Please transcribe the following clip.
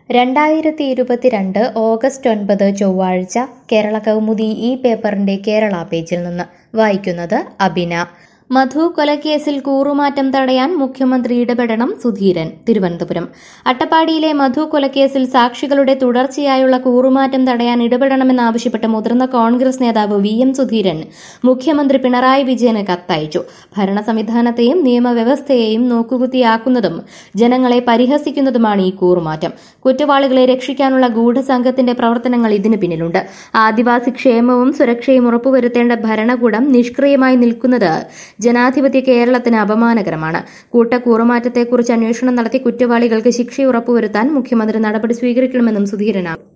രണ്ടായിരത്തി ഇരുപത്തിരണ്ട് ഓഗസ്റ്റ് ഒൻപത് ചൊവ്വാഴ്ച കേരള കൗമുദി ഈ പേപ്പറിന്റെ കേരള പേജിൽ നിന്ന് വായിക്കുന്നത് അബിന മധു കൊലക്കേസിൽ കൂറുമാറ്റം തടയാൻ മുഖ്യമന്ത്രി ഇടപെടണം സുധീരൻ തിരുവനന്തപുരം അട്ടപ്പാടിയിലെ മധു കൊലക്കേസിൽ സാക്ഷികളുടെ തുടർച്ചയായുള്ള കൂറുമാറ്റം തടയാൻ ഇടപെടണമെന്നാവശ്യപ്പെട്ട് മുതിർന്ന കോൺഗ്രസ് നേതാവ് വി എം സുധീരൻ മുഖ്യമന്ത്രി പിണറായി വിജയന് കത്തയച്ചു ഭരണ സംവിധാനത്തെയും നിയമവ്യവസ്ഥയെയും നോക്കുകുത്തിയാക്കുന്നതും ജനങ്ങളെ പരിഹസിക്കുന്നതുമാണ് ഈ കൂറുമാറ്റം കുറ്റവാളികളെ രക്ഷിക്കാനുള്ള ഗൂഢസംഘത്തിന്റെ പ്രവർത്തനങ്ങൾ ഇതിന് പിന്നിലുണ്ട് ആദിവാസി ക്ഷേമവും സുരക്ഷയും ഉറപ്പുവരുത്തേണ്ട ഭരണകൂടം നിഷ്ക്രിയമായി നിൽക്കുന്നത് ജനാധിപത്യ കേരളത്തിന് അപമാനകരമാണ് കൂട്ടക്കൂറുമാറ്റത്തെക്കുറിച്ച് അന്വേഷണം നടത്തി കുറ്റവാളികൾക്ക് ശിക്ഷ ഉറപ്പുവരുത്താൻ മുഖ്യമന്ത്രി നടപടി സ്വീകരിക്കണമെന്നും സുധീരൻ